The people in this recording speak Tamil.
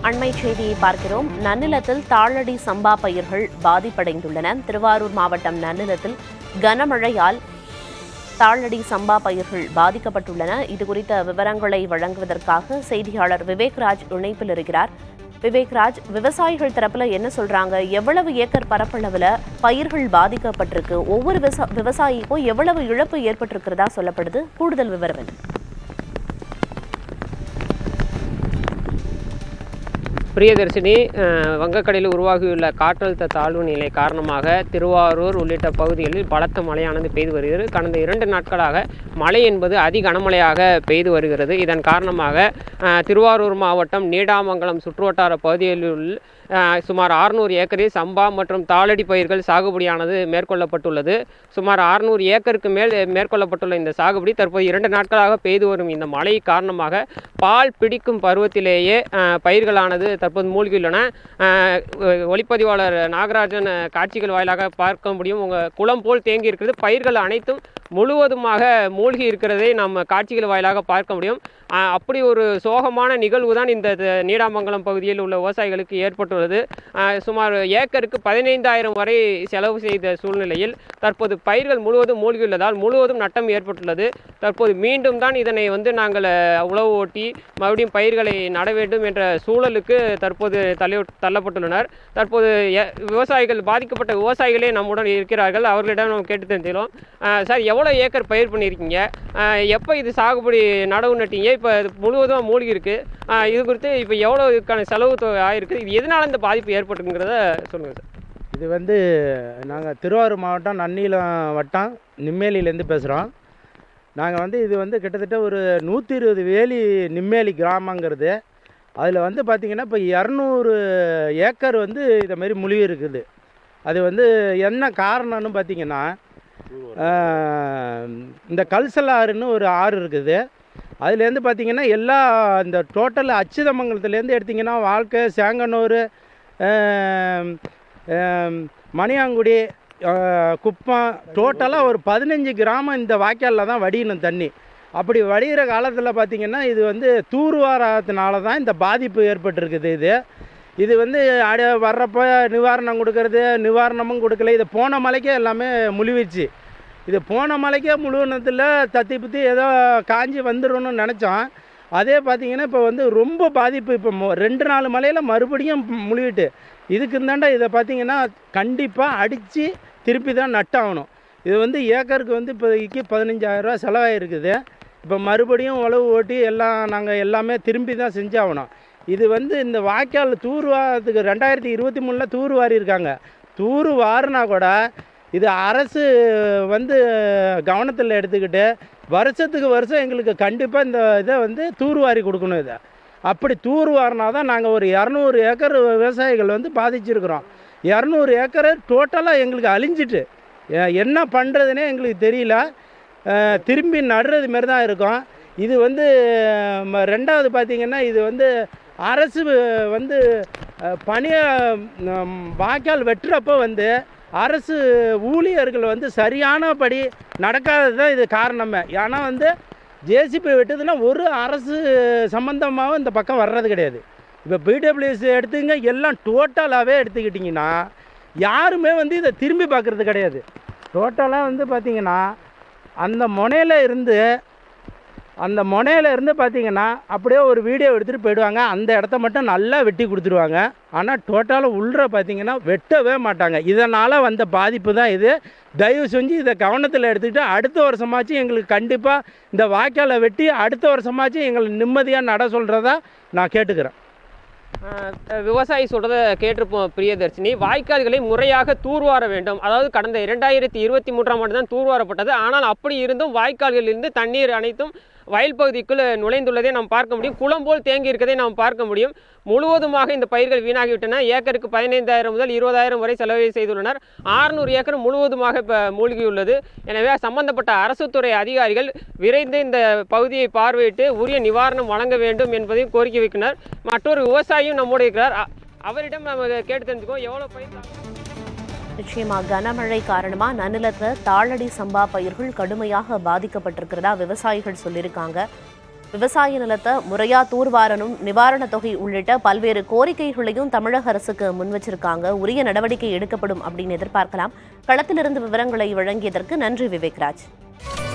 அண்மை செய்தியை பார்க்கிறோம் நன்னிலத்தில் தாளடி சம்பா பயிர்கள் பாதிப்படைந்துள்ளன திருவாரூர் மாவட்டம் நன்னிலத்தில் கனமழையால் தாளடி சம்பா பயிர்கள் பாதிக்கப்பட்டுள்ளன இது குறித்த விவரங்களை வழங்குவதற்காக செய்தியாளர் விவேக்ராஜ் இணைப்பில் இருக்கிறார் விவேக்ராஜ் விவசாயிகள் தரப்புல என்ன சொல்றாங்க எவ்வளவு ஏக்கர் பரப்பளவுல பயிர்கள் பாதிக்கப்பட்டிருக்கு ஒவ்வொரு விவசா- விவசாயிக்கும் எவ்வளவு இழப்பு ஏற்பட்டிருக்கிறதா சொல்லப்படுது கூடுதல் விவரம் என்ன பிரியதர்ஷினி அஹ், வங்கக்கடலில் உருவாகியுள்ள காற்றழுத்த தாழ்வு நிலை காரணமாக திருவாரூர் உள்ளிட்ட பகுதிகளில் பலத்த மழையானது பெய்து வருகிறது கடந்த இரண்டு நாட்களாக மழை என்பது அதி கனமழையாக பெய்து வருகிறது இதன் காரணமாக அஹ், திருவாரூர் மாவட்டம் நீடாமங்கலம் சுற்றுவட்டார பகுதிகளில் உள்ள, அஹ், சுமார் 600 ஏக்கரில் சம்பா மற்றும் தாளடி பயிர்கள் சாகுபடியானது மேற்கொள்ளப்பட்டுள்ளது சுமார் 600 ஏக்கருக்கு மேல் மேற்கொள்ளப்பட்டுள்ள இந்த சாகுபடி தற்போது இரண்டு நாட்களாக பெய்து வரும் இந்த மழை காரணமாக பால் பிடிக்கும் பருவத்திலேயே அஹ், பயிர்களானது தற்போது மூழ்கியுள்ளன அஹ், ஒ- ஒளிப்பதிவாளர் நாகராஜன் அஹ், காட்சிகள் வாயிலாக பார்க்க முடியும் உங்கள் குளம் போல் தேங்கி இருக்கிறது பயிர்கள் அனைத்தும் முழுவதுமாக மூழ்கி இருக்கிறதை நம்ம காட்சிகள் வாயிலாக பார்க்க முடியும் அஹ், அப்படி ஒரு சோகமான நிகழ்வு தான் இந்த த- நீடாமங்கலம் பகுதியில் உள்ள விவசாயிகளுக்கு ஏற்பட்டுள்ளது அஹ், சுமார் ஏக்கருக்கு பதினைந்தாயிரம் வரை செலவு செய்த சூழ்நிலையில் தற்போது பயிர்கள் முழுவதும் மூழ்கியுள்ளதால் முழுவதும் நட்டம் ஏற்பட்டுள்ளது தற்போது மீண்டும் தான் இதனை வந்து நாங்கள் அஹ், உழவு ஓட்டி மறுபடியும் பயிர்களை நட வேண்டும் என்ற சூழலுக்கு தற்போது தள்ளி தள்ளப்பட்டுள்ளனர் தற்போது எ- விவசாயிகள் பாதிக்கப்பட்ட விவசாயிகளே நம்முடன் இருக்கிறார்கள் அவர்களிடம் நம்ம கேட்டு தெரிஞ்சுக்கிறோம் அஹ், சார் எவ்வளோ ஏக்கர் பயிர் பண்ணியிருக்கீங்க அஹ், எப்போ இது சாகுபடி நடவு நட்டீங்க இப்போ இது முழுவதும் மூழ்கி இருக்கு அஹ், இது குறித்து இப்போ எவ்வளோ இதுக்கான செலவு தொகை ஆயிருக்கு இது எதனால இந்த பாதிப்பு ஏற்பட்டுங்கிறத சொல்லுங்கள் சார் இது வந்து நாங்கள் திருவாரூர் மாவட்டம் நன்னிலம் வட்டம் நிம்மேலியிலேருந்து பேசுகிறோம் நாங்கள் வந்து இது வந்து கிட்டத்தட்ட ஒரு நூற்றி இருபது வேலி நிம்மேலி கிராமங்கிறது அதில் வந்து பார்த்திங்கன்னா இப்போ இரநூறு ஏக்கர் வந்து இதை மாதிரி முழுகி இருக்குது அது வந்து என்ன காரணம்னு பார்த்தீங்கன்னா ஆஹ், இந்த கல்சலாறுன்னு ஒரு ஆறு இருக்குது அதுலேருந்து பார்த்தீங்கன்னா எல்லா இந்த டோட்டல் அச்சுதமங்கலத்துலேருந்து எடுத்திங்கன்னா வாழ்க்கை சேங்கனூர் ஆம், ஆம், மணியாங்குடி ஆஹ், குப்பம் டோட்டலாக ஒரு பதினஞ்சு கிராமம் இந்த வாய்க்காலில் தான் வடியணும் தண்ணி அப்படி வடிகிற காலத்தில் பார்த்திங்கன்னா இது வந்து தூர்வாரத்தினால தான் இந்த பாதிப்பு ஏற்பட்டிருக்குது இது இது வந்து அட வர்றப்போ நிவாரணம் கொடுக்கறது நிவாரணமும் கொடுக்கல இது போன மலைக்கே எல்லாமே முழுவிச்சு இது போன மலைக்கே முழுவனத்தில் தத்தி புத்தி ஏதோ காஞ்சி வந்துடணும்னு நினச்சோம் அதே பார்த்தீங்கன்னா இப்போ வந்து ரொம்ப பாதிப்பு இப்போ மொ- ரெண்டு நாலு மலையில் மறுபடியும் முழுவிட்டு இதுக்கு இருந்தாண்டா இதை பார்த்தீங்கன்னா கண்டிப்பாக அடித்து திருப்பி தான் நட்டாகணும் இது வந்து ஏக்கருக்கு வந்து இப்போதைக்கு பதினஞ்சாயிரரூவா செலவாயிருக்குது இப்போ மறுபடியும் உழவு ஓட்டி எல்லாம் நாங்கள் எல்லாமே திரும்பி தான் செஞ்சாகணும் இது வந்து இந்த வாய்க்கால் தூர்வாரத்துக்கு ரெண்டாயிரத்தி இருபத்தி மூணில் தூர் வாரியிருக்காங்க தூர் வாரினா கூட இது அரசு வந்து கவனத்தில் எடுத்துக்கிட்டு வருஷத்துக்கு வருஷம் எங்களுக்கு கண்டிப்பாக இந்த இதை வந்து தூர்வாரி கொடுக்கணும் இதை அப்படி தூர்வாரினா தான் நாங்கள் ஒரு இரநூறு ஏக்கர் விவசாயிகள் வந்து பாதிச்சிருக்கிறோம் இரநூறு ஏக்கர் டோட்டலாக எங்களுக்கு அழிஞ்சிட்டு எ- என்ன பண்ணுறதுனே எங்களுக்கு தெரியல அஹ், திரும்பி நடுறது மாரி தான் இருக்கும் இது வந்து ம, ரெண்டாவது பார்த்திங்கன்னா இது வந்து அரசு வந்து அஹ், பணிய ம், வாய்க்கால் வெட்டுறப்போ வந்து அரசு ஊழியர்கள் வந்து சரியானபடி நடக்காதது தான் இது காரணமே ஏன்னா வந்து ஜேசிபி வெட்டுதுன்னா ஒரு அரசு சம்மந்தமாகவும் இந்த பக்கம் வர்றது கிடையாது இப்போ பிடபிள்யூஎஸ் எடுத்துங்க எல்லாம் டோட்டலாகவே எடுத்துக்கிட்டிங்கன்னா யாருமே வந்து இதை திரும்பி பார்க்குறது கிடையாது டோட்டலாக வந்து பார்த்திங்கன்னா அந்த முனையில் இருந்து அந்த முனையில இருந்து பார்த்தீங்கன்னா அப்படியே ஒரு வீடியோ எடுத்துகிட்டு போயிடுவாங்க அந்த இடத்த மட்டும் நல்லா வெட்டி கொடுத்துருவாங்க ஆனால் டோட்டலாக உள்ள பார்த்தீங்கன்னா வெட்டவே மாட்டாங்க இதனால் வந்த பாதிப்பு தான் இது தயவு செஞ்சு இதை கவனத்தில் எடுத்துக்கிட்டு அடுத்த வருஷமாச்சும் எங்களுக்கு கண்டிப்பாக இந்த வாய்க்காலை வெட்டி அடுத்த வருஷமாச்சும் எங்களை நிம்மதியாக நட சொல்கிறதா நான் கேட்டுக்கிறேன் அஹ் விவசாயி சொல்றத கேட்டிருப்போம் பிரியதர்ஷினி வாய்க்கால்களை முறையாக தூர்வார வேண்டும் அதாவது கடந்த இரண்டாயிரத்தி இருபத்தி மூன்றாம் ஆண்டு தான் தூர்வாரப்பட்டது ஆனால் அப்படி இருந்தும் வாய்க்கால்களிலிருந்து தண்ணீர் அனைத்தும் வயல் பகுதிக்குள் நுழைந்துள்ளதை நாம் பார்க்க முடியும் குளம் போல் தேங்கி இருக்கதை நாம் பார்க்க முடியும் முழுவதுமாக இந்த பயிர்கள் வீணாகிவிட்டன ஏக்கருக்கு பதினைந்தாயிரம் முதல் இருபதாயிரம் வரை செலவு செய்துள்ளனர் 600 ஏக்கர் முழுவதுமாக இப்போ மூழ்கியுள்ளது எனவே சம்பந்தப்பட்ட அரசு துறை அதிகாரிகள் விரைந்து இந்த பகுதியை பார்வையிட்டு உரிய நிவாரணம் வழங்க வேண்டும் என்பதையும் கோரிக்கை வைக்கின்றனர் மற்றொரு விவசாயியும் நம்மோடு இருக்கிறார் அ- அவரிடம் நம்ம கேட்டு தெரிஞ்சுக்கோ எவ்வளோ பயிர் சாகுபடி நிச்சயமா கனமழை காரணமா நன்னிலத்துல தாளடி சம்பா பயிர்கள் கடுமையாக பாதிக்கப்பட்டிருக்கிறதா விவசாயிகள் சொல்லியிருக்காங்க விவசாய நிலத்தை முறையா தூர்வாரணும் நிவாரணத் தொகை உள்ளிட்ட பல்வேறு கோரிக்கைகளையும் தமிழக அரசுக்கு முன் வச்சிருக்காங்க உரிய நடவடிக்கை எடுக்கப்படும் அப்படின்னு எதிர்பார்க்கலாம் களத்திலிருந்து விவரங்களை வழங்கியதற்கு நன்றி விவேக்ராஜ்